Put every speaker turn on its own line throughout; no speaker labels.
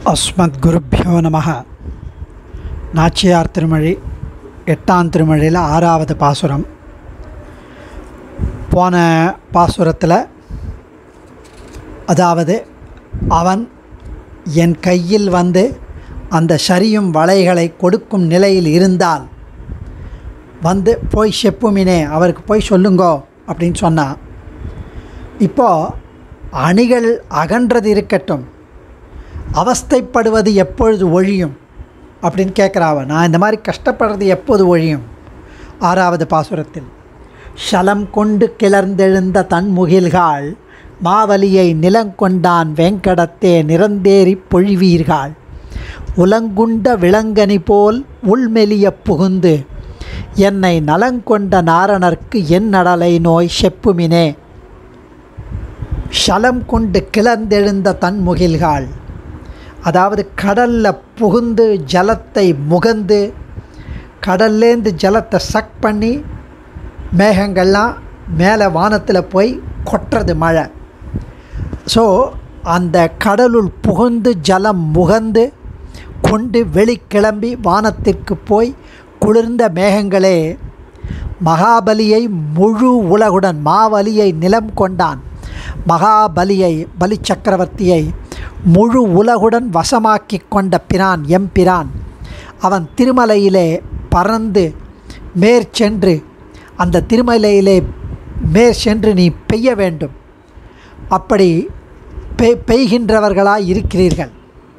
அஸ்மத்குருப்பியோ நமக நாச்சியார் திருமொழி எட்டாம் திருமொழியில் ஆறாவது பாசுரம் போன பாசுரத்தில் அதாவது அவன் என் கையில் வந்து அந்த சரியும் வலைகளை கொடுக்கும் நிலையில் இருந்தால் வந்து போய் செப்புமினே அவருக்கு போய் சொல்லுங்கோ அப்படின்னு சொன்னான் இப்போது அணிகள் அகன்றது இருக்கட்டும் அவஸ்தைப்படுவது எப்பொழுது ஒழியும் அப்படின்னு கேட்குறாவ நான் இந்த மாதிரி கஷ்டப்படுறது எப்போது ஒழியும் ஆறாவது பாசுரத்தில் ஷலம் கொண்டு கிளர்ந்தெழுந்த தன்முகில்காள் மாவலியை நிலங்கொண்டான் வெங்கடத்தே நிறந்தேறி பொழிவீர்கள் உலங்குண்ட விலங்கனி போல் உள்மெலிய புகுந்து என்னை நலங்கொண்ட நாரணர்க்கு என் நடலை நோய் செப்புமினே ஷலம் கொண்டு கிளர்ந்தெழுந்த தன்முகில்காள் அதாவது கடலில் புகுந்து ஜலத்தை முகந்து கடல்லேருந்து ஜலத்தை சக் பண்ணி மேகங்கள்லாம் மேலே வானத்தில் போய் கொட்டுறது மழை ஸோ அந்த கடலுள் புகுந்து ஜலம் முகந்து கொண்டு வெளிக்கிளம்பி வானத்திற்கு போய் குளிர்ந்த மேகங்களே மகாபலியை முழு உலகுடன் மாவலியை நிலம் கொண்டான் மகாபலியை பலி சக்கரவர்த்தியை முழு உலகுடன் வசமாக்கி கொண்ட பிரான் எம்பிரான் அவன் திருமலையிலே பறந்து மேற்சென்று அந்த திருமலையிலே மேற்சென்று நீ பெய்ய வேண்டும் அப்படி பெய் பெய்கின்றவர்களாய் இருக்கிறீர்கள்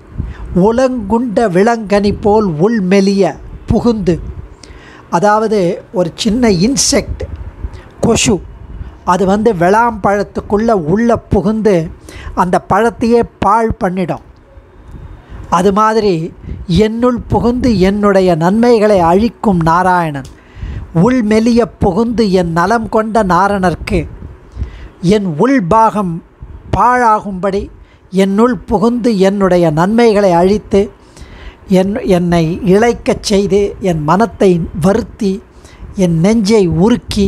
உலங்குண்ட விலங்கனி போல் உள்மெலிய புகுந்து அதாவது ஒரு சின்ன இன்செக்ட் கொசு அது வந்து விளாம்பழத்துக்குள்ளே உள்ளே புகுந்து அந்த பழத்தையே பாழ் பண்ணிடும் அது மாதிரி என்னுள் புகுந்து என்னுடைய நன்மைகளை அழிக்கும் நாராயணன் உள் மெலிய புகுந்து என் நலம் கொண்ட நாரணர்க்கு என் உள்பாகம் பாழாகும்படி என்னுள் புகுந்து என்னுடைய நன்மைகளை அழித்து என் என்னை இழைக்கச் செய்து என் மனத்தை வருத்தி என் நெஞ்சை உருக்கி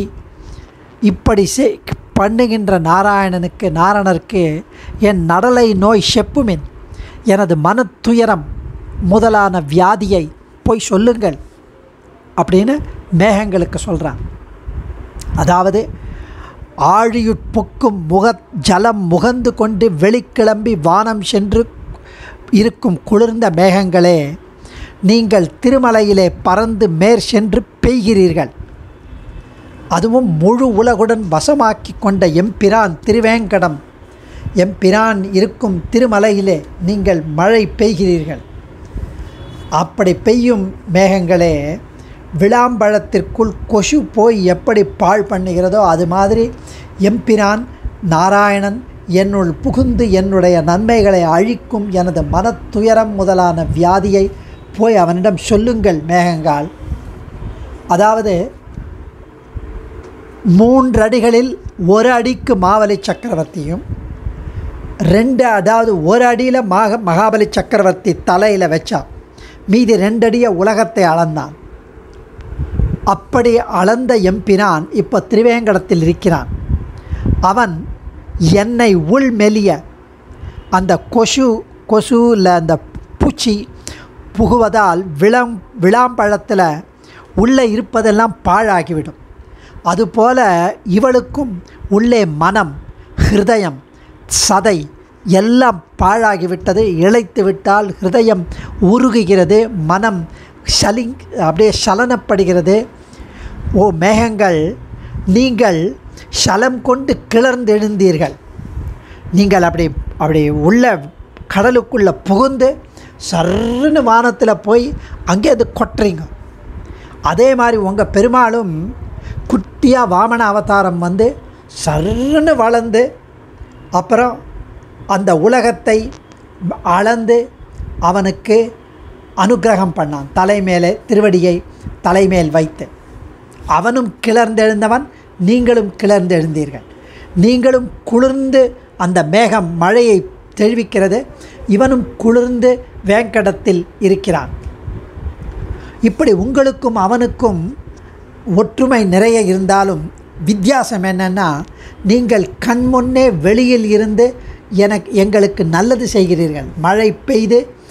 இப்படி செ பண்ணுகின்ற நாராயணனுக்கு நாரணருக்கு என் நடலை நோய் செப்புமின் எனது மனத்துயரம் முதலான வியாதியை போய் சொல்லுங்கள் அப்படின்னு மேகங்களுக்கு சொல்கிறான் அதாவது ஆழியுட்புக்கும் முக ஜலம் முகந்து கொண்டு வெளிக்கிளம்பி வானம் சென்று இருக்கும் குளிர்ந்த மேகங்களே நீங்கள் திருமலையிலே பறந்து மேற் சென்று பெய்கிறீர்கள் அதுவும் முழு உலகுடன் வசமாக்கி கொண்ட எம்பிரான் திருவேங்கடம் எம்பிரான் இருக்கும் திருமலையிலே நீங்கள் மழை பெய்கிறீர்கள் அப்படி பெய்யும் மேகங்களே விளாம்பழத்திற்குள் கொசு போய் எப்படி பாழ் பண்ணுகிறதோ அது மாதிரி எம்பிரான் நாராயணன் என்னுள் புகுந்து என்னுடைய நன்மைகளை அழிக்கும் எனது மனத்துயரம் முதலான வியாதியை போய் அவனிடம் சொல்லுங்கள் மேகங்கால் அதாவது மூன்று அடிகளில் ஒரு அடிக்கு மாவலி சக்கரவர்த்தியும் ரெண்டு அதாவது ஒரு அடியில் மாக மகாபலி சக்கரவர்த்தி தலையில் வச்சான் மீதி ரெண்டு அடியை உலகத்தை அளந்தான் அப்படி அளந்த எம்பினான் இப்போ திருவேங்கடத்தில் இருக்கிறான் அவன் என்னை உள் மெலிய அந்த கொசு கொசு இல்லை அந்த பூச்சி புகுவதால் விளம் விளாம்பழத்தில் உள்ளே இருப்பதெல்லாம் பாழாகிவிடும் அதுபோல இவளுக்கும் உள்ளே மனம் ஹிருதயம் சதை எல்லாம் பாழாகிவிட்டது இழைத்து விட்டால் ஹிருதயம் உருகுகிறது மனம் சலிங் அப்படியே சலனப்படுகிறது ஓ மேகங்கள் நீங்கள் சலம் கொண்டு கிளர்ந்தெழுந்தீர்கள் நீங்கள் அப்படி அப்படி உள்ள கடலுக்குள்ளே புகுந்து சர்ன்னு வானத்தில் போய் அங்கே அது கொட்டுறீங்க அதே மாதிரி உங்கள் பெருமாளும் குட்டியாக வாமன அவதாரம் வந்து சர்ன்னு வளர்ந்து அப்புறம் அந்த உலகத்தை அளந்து அவனுக்கு அனுகிரகம் பண்ணான் தலைமேலே திருவடியை தலைமேல் வைத்து அவனும் கிளர்ந்தெழுந்தவன் நீங்களும் கிளர்ந்தெழுந்தீர்கள் நீங்களும் குளிர்ந்து அந்த மேகம் மழையை தெரிவிக்கிறது இவனும் குளிர்ந்து வேங்கடத்தில் இருக்கிறான் இப்படி உங்களுக்கும் அவனுக்கும் ஒற்றுமை நிறைய இருந்தாலும் வித்தியாசம் என்னென்னா நீங்கள் கண்முன்னே வெளியில் இருந்து எனக்கு எங்களுக்கு நல்லது செய்கிறீர்கள் மழை பெய்து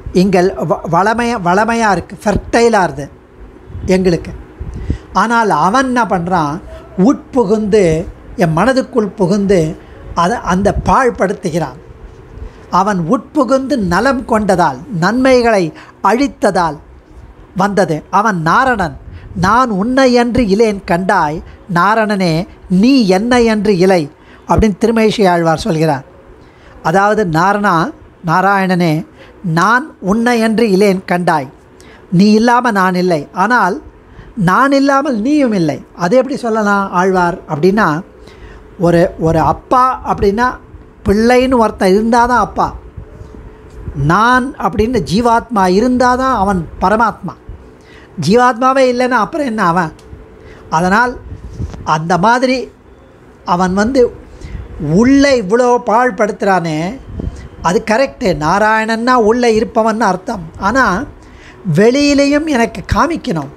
இங்கள் வ- வளமைய வளமையாக இருக்குது ஃபெர்டைலாக இருது எங்களுக்கு ஆனால் அவன் என்ன பண்ணுறான் உட்புகுந்து என் மனதுக்குள் புகுந்து அதை அந்த பாழ்படுத்துகிறான் அவன் உட்புகுந்து நலம் கொண்டதால் நன்மைகளை அழித்ததால் வந்தது அவன் நாரணன் நான் உன்னை என்று இலேன் கண்டாய் நாரணனே நீ என்னை என்று இலை அப்படின்னு திருமேஷி ஆழ்வார் சொல்கிறார் அதாவது நாரணா நாராயணனே நான் உன்னை என்று இலேன் கண்டாய் நீ இல்லாமல் நான் இல்லை ஆனால் நான் இல்லாமல் நீயும் இல்லை அது எப்படி சொல்லலாம் ஆழ்வார் அப்படின்னா ஒரு ஒரு அப்பா அப்படின்னா பிள்ளைன்னு ஒருத்தன் இருந்தால் தான் அப்பா நான் அப்படின்னு ஜீவாத்மா இருந்தால் தான் அவன் பரமாத்மா ஜீவாத்மாவே இல்லைன்னா அப்புறம் என்ன அவன் அதனால் அந்த மாதிரி அவன் வந்து உள்ளே இவ்வளோ பாழ்படுத்துகிறானே அது கரெக்டு நாராயணன்னா உள்ளே இருப்பவன் அர்த்தம் ஆனால் வெளியிலையும் எனக்கு காமிக்கணும்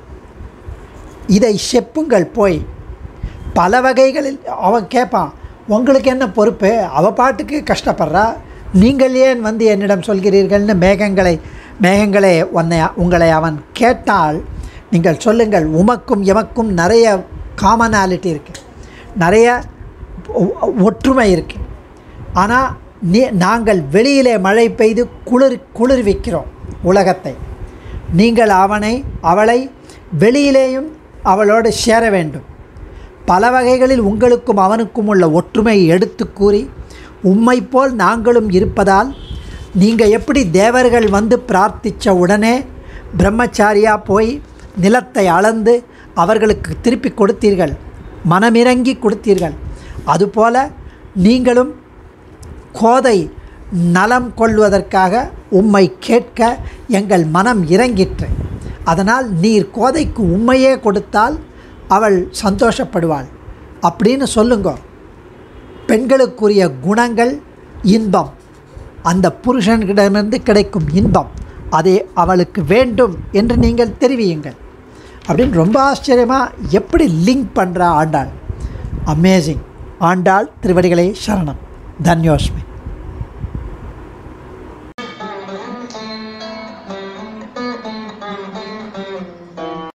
இதை செப்புங்கள் போய் பல வகைகளில் அவன் கேட்பான் உங்களுக்கு என்ன பொறுப்பு அவ பாட்டுக்கு கஷ்டப்படுறா நீங்கள் ஏன் வந்து என்னிடம் சொல்கிறீர்கள்னு மேகங்களை மேகங்களே உன்னை உங்களை அவன் கேட்டால் நீங்கள் சொல்லுங்கள் உமக்கும் எமக்கும் நிறைய காமனாலிட்டி இருக்குது நிறைய ஒ- ஒற்றுமை இருக்குது ஆனால் நீ நாங்கள் வெளியிலே மழை பெய்து குளிர் குளிர்விக்கிறோம் உலகத்தை நீங்கள் அவனை அவளை வெளியிலேயும் அவளோடு சேர வேண்டும் பல வகைகளில் உங்களுக்கும் அவனுக்கும் உள்ள ஒற்றுமையை எடுத்து கூறி உம்மை போல் நாங்களும் இருப்பதால் நீங்கள் எப்படி தேவர்கள் வந்து பிரார்த்தித்த உடனே பிரம்மச்சாரியா போய் நிலத்தை அளந்து அவர்களுக்கு திருப்பி கொடுத்தீர்கள் மனமிறங்கி கொடுத்தீர்கள் அதுபோல நீங்களும் கோதை நலம் கொள்வதற்காக உம்மை கேட்க எங்கள் மனம் இறங்கிற்று அதனால் நீர் கோதைக்கு உண்மையே கொடுத்தால் அவள் சந்தோஷப்படுவாள் அப்படின்னு சொல்லுங்க பெண்களுக்குரிய குணங்கள் இன்பம் அந்த புருஷன்கிடமிருந்து கிடைக்கும் இன்பம் அதை அவளுக்கு வேண்டும் என்று நீங்கள் தெரிவியுங்கள் அப்படின்னு ரொம்ப ஆச்சரியமாக எப்படி லிங்க் பண்ணுறா ஆண்டாள் அமேசிங் ஆண்டாள் திருவடிகளே சரணம் தன்யோஸ்மி